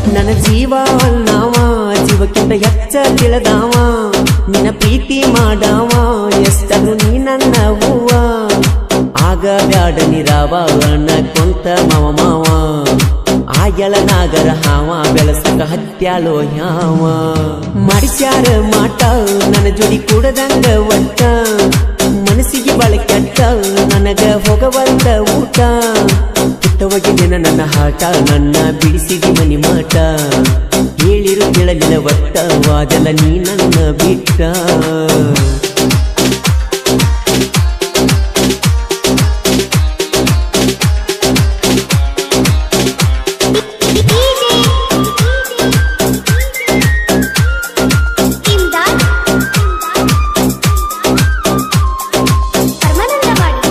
ನನ್ನ ಜೀವ ಅಲ್ಲಾವ ಜೀವಕ್ಕಿಂತ ಹೆಚ್ಚ ತಿಳಿದಾವ ನಿನ್ನ ಪ್ರೀತಿ ಮಾಡಾವ ಎಷ್ಟರು ನೀ ನನ್ನ ಹೂವ ಆಗ ಬ್ಯಾಡ ನಿರಾವ ಕೊಂತ ಮಾವ ಮಾವ ಆಗೆಳ ನಾಗರ ಹಾವ ಬೆಳಸಕ ಹತ್ಯಾಳೋ ಯಾವ ಮಾಡಿಸ್ಯಾರ ಮಾಟ ನನ್ನ ಜೋಡಿ ಕೂಡದಂಗ ಒಟ್ಟ ಮನಸ್ಸಿಗೆ ಬಳ ಕೆಟ್ಟ ನನಗ ಹೋಗವಲ್ದ ಊಟ ಪುಟ್ಟವಾಗಿದ್ದೇನ ನನ್ನ ಹಾಟ ನನ್ನ ಬಿಡಿಸಿದಿ ಮನಿ ಮಾಟ ಹೇಳಿರು ಕೇಳಲಿಲ್ಲ ಒಟ್ಟ ವಾದಲ ನೀ ನನ್ನ ಬಿಟ್ಟ ಇಮ್ದಾದ್ ಪರಮಾನಂದವಾಡಿ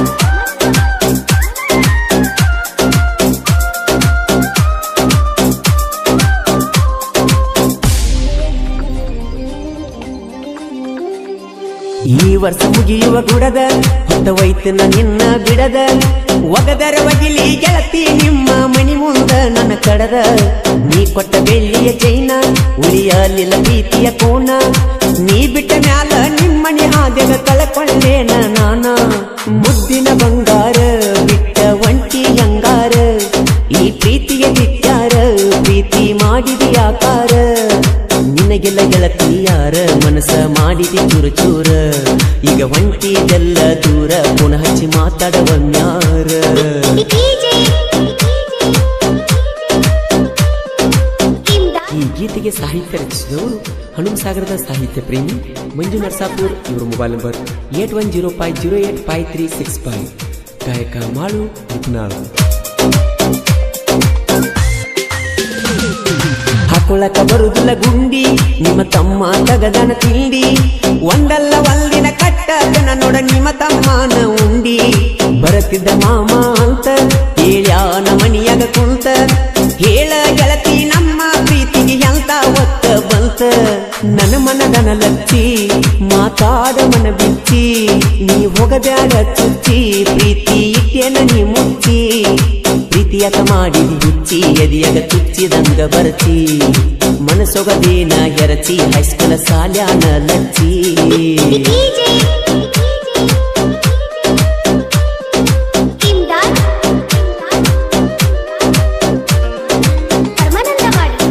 ಈ ವರ್ಷ ಮುಗಿಯುವ ಗುಡದ ಹೊತ್ತ ವೈತನ ನಿನ್ನ ಬಿಡದ ಒಗದರ ಒಗಿಲಿ ಗೆಳತಿ ನಿಮ್ಮ ಮನಿ ಮುಂದ ನನ್ನ ಕಡದ ನೀ ಕೊಟ್ಟ ಬೆಳ್ಳಿಯ ಚೈನ ಉಳಿಯಲಿಲ್ಲ ಪ್ರೀತಿಯ ಕೋಣ ನೀ ಬಿಟ್ಟ ಮ್ಯಾಲ ನಿಮ್ಮನಿ ಹಾದ್ಯಾಗ ಕಳಕೊಳ್ಳೇನ ನಾನ ಮುದ್ದಿನ ಬಂಗಾರ ಬಿಟ್ಟ ಒಂಟಿ ಅಂಗಾರ ಈ ಪ್ರೀತಿಗೆ ಬಿಟ್ಟಾರ ಪ್ರೀತಿ ಮಾಡಿದಿ ಆಕಾರ ನಿನಗೆಲ್ಲ ಗೆಳತಿಯಾರ ಮನಸ ಮಾಡಿದಿ ಚೂರು ಚೂರ ಈಗ ಒಂಟಿದೆಲ್ಲ ದೂರ ಪುನಃ ಹಚ್ಚಿ ಮಾತಾಡವ ಮ್ಯಾರ ಇಮ್ದಾದ್ ಈ ಗೀತೆಗೆ ಸಾಹಿತ್ಯ ರಚಿಸಿದವರು ಹನುಮಸಾಗರದ ಸಾಹಿತ್ಯ ಪ್ರೇಮಿ ಮಂಜು ನರ್ಸಾಪುರ್ ಇವರ mobile number eight one zero five zero eight five three six five ಗಾಯಕ ಮಾಳು ನಿಪ್ನಾಳ್ ಹಾಕೊಳ್ಳಕ ಬರುದಿಲ್ಲ ಗುಂಡಿ ನಿಮ್ಮ ತಮ್ಮ ತಗದನ ತಿಂಡಿ ಒಂದಲ್ಲ ಒಂದಿನ ಕಟ್ಟ ಜನ ನೋಡ ನಿಮ್ಮ ತಮ್ಮನ ಉಂಡಿ ಬರತಿದ್ದ ಮಾಮ ಅಂತ ಹೇಳ್ಯಾನ ಮನಿಯಾಗ ಕುಂತ ಹೇಳ ಗೆಳತಿ ನಮ್ಮ ಪ್ರೀತಿಗೆ ಎಂತ ಒತ್ತ ಬಂತ ನನ್ನ ಮನದನ ಲಚ್ಚಿ ಮಾತಾಡ ಮನ ಬಿಚ್ಚಿ ನೀ ಹೋಗಬ್ಯಾಡ ಚುಚ್ಚಿ ಪ್ರೀತಿ ಇಟ್ಟೇನ ನೀ ಮುಚ್ಚಿ ಪ್ರೀತಿಯಕ ಮಾಡಿದಿ ಹುಚ್ಚಿ ಎದಿಯಗ ತುಚ್ಚಿದಂಗ ಬರ್ಚಿ ಮನಸೊಗದೇನ ಎರಚಿ ಹೈಸ್ಕೂಲ ಸಾಲ್ಯಾನ ಲಚ್ಚಿ ಇಮ್ದಾದ್ ಪರಮಾನಂದವಾಡಿ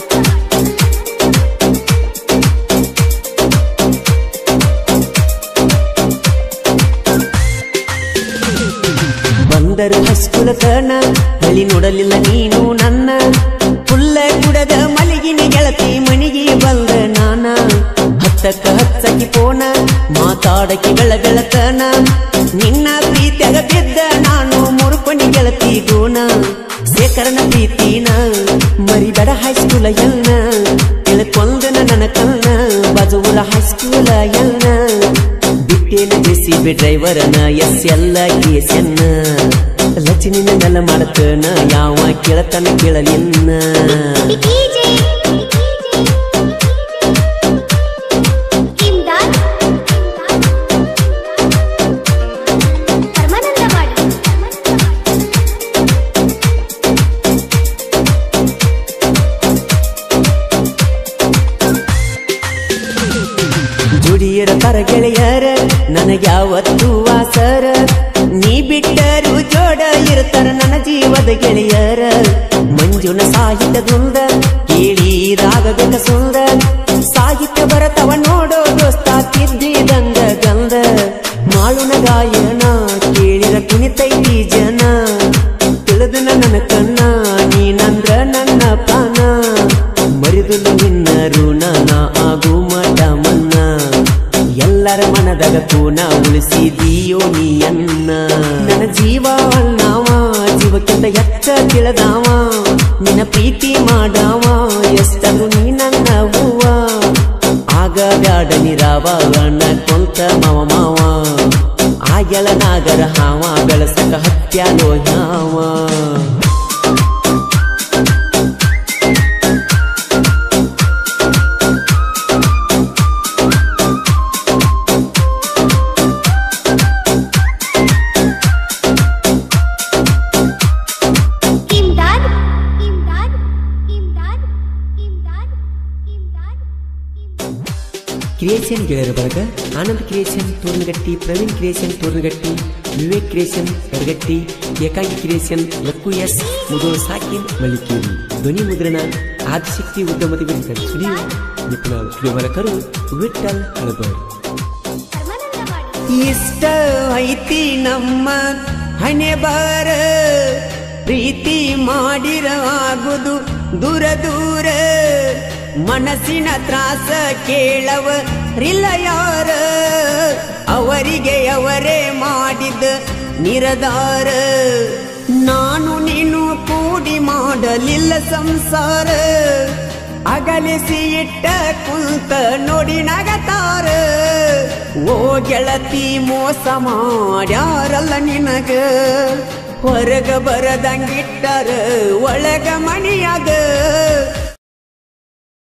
ಬಂದರು ಹಸ್ಕುಲ ಕಣ ಬಳಿ ನೋಡಲಿಲ್ಲ ನೀನು ನನ್ನ ಪುಲ್ಲ ಕುಡದ ಮಲಗಿನ ಗೆಳತಿ ಮಣಿಗೆ ಬಂದ ನಾನ ಹತ್ತಕ್ಕ ಹಚ್ಚಕಿ ಪೋನ ಮಾತಾಡಕಿ ಬೆಳಬೆಳತನ ನಿನ್ನ ಪ್ರೀತಿಯಾಗ ಬಿದ್ದ ನಾನು ಮುರುಪಣಿ ಗೆಳತಿ ಗೋಣ ಶೇಖರನ ಪ್ರೀತಿನ ಮರಿಬೇಡ ಹೈಸ್ಕೂಲ ಎಲ್ನ ತಿಳ್ಕೊಂದನ ನನ್ನ ಕಲ್ನ ಬಾಜುವುಲ ಹೈಸ್ಕೂಲ ಎಲ್ನ ಬಿಟ್ಟೇನ ಜೆಸಿಬಿ ಡ್ರೈವರನ ಎಸ್ ಎಲ್ಲ ಕೇಸನ್ನ ಲಚಿನಿನ ನೆಲ ಮಾಡತನ ಯಾವ ಕೇಳತನ ಕೇಳಲಿನ್ನ ಇಮ್ದಾದ್ ಪರಮಾನಂದವಾಡಿ ಜುಡಿಯರ ತರ ಗೆಳೆಯರ ನನಗ್ಯಾವತ್ತೂ ಆಸರ ನೀ ಬಿಟ್ಟರು ಜೋಡ ಇರ್ತಾರ ನನ್ನ ಜೀವದ ಗೆಳೆಯರ ಮಂಜುನ ಸಾಹಿತ್ಯದಿಂದ ಕೇಳಿ ರಾಗಬೇಕ ಸುಂದ ಸಾಹಿತ್ಯ ಬರತವ ನೋಡೋ ದೋಸ್ತ ತಿದ್ದಿದಂಗ ಗಂಧ ಮಾಳುನ ಗಾಯನ ಕೇಳಿರ ಕುಣಿತೈತಿ ಜನ ತಿಳಿದು ನನ್ನ ಕಣ್ಣ ನೀನಂದ್ರ ನನ್ನ ಪ್ರಾಣ ಮರಿದುಲು ನಿನ್ನ ಋಣ ನಾ ಆಗು ಮಠ ಮನ್ನ ಎಲ್ಲರ ಮನದಾಗ ಕೂನ ಉಳಿಸಿದೀಯೋ ನೀಯನ್ನ ನನ್ನ ಜೀವ ಅಲ್ಲಾವ ಜೀವಕ್ಕಿಂತ ಹೆಚ್ಚ ತಿಳಿದಾವ ನಿನ್ನ ಪ್ರೀತಿ ಮಾಡಾವ ಎಷ್ಟರು ನೀ ನನ್ನ ಹೂವ ಆಗ ಬ್ಯಾಡ ನಿರಾವ ಕೊಂತ ಮಾವ ಮಾವ ಆಗೆಳ ನಾಗರ ಹಾವ ಬೆಳಸಕ ಹತ್ಯಾಲೋ ಯಾವ ಇಮ್ದಾದ್ ಇಮ್ದಾದ್ ಇಮ್ದಾದ್ ಕ್ರಿಯೇಷನ್ ಗೆಳೆಯರ ಬಳಗ Anand creation Tornagatti Praveen creation Tornagatti Vivek creation Yaragatti Ekangi creation Lakku S Mudhol ಸಾಕಿನ್ ಮಲ್ಲಿಕೇರಿ ಧ್ವನಿ ಮುದ್ರಣ ಆದಿಶಕ್ತಿ ಉದ್ಯಮದ ವಿರುದ್ಧ ಸ್ಟುಡಿಯೋ ನಿಪುಣ ಸ್ಟುಡಿಯೋ ಮಾಲಕರು ವಿಠಲ್ ಹಳಬರ್ ಪರಮಾನಂದವಾಡಿ ಇಷ್ಟ ಐತಿ ನಮ್ಮ ಹಣೆ ಬಾರ ಪ್ರೀತಿ ಮಾಡಿರ ಆಗುದು ದೂರ ದೂರ ಮನಸ್ಸಿನ ತ್ರಾಸ ಕೇಳವ ರಿಲ್ಲ ಯಾರ ಅವರಿಗೆ ಅವರೇ ಮಾಡಿದ ನಿರದಾರ ನಾನು ನೀನು ಕೂಡಿ ಮಾಡಲಿಲ್ಲ ಸಂಸಾರ ಅಗಲಿಸಿ ಇಟ್ಟ ಕುಂತ ನೋಡಿ ನಗತಾರ ಓ ಗೆಳತಿ ಮೋಸ ಮಾಡ್ಯಾರಲ್ಲ ನಿನಗ ಹೊರಗ ಬರದಂಗಿಟ್ಟರ ಒಳಗ ಮಣಿಯಾಗ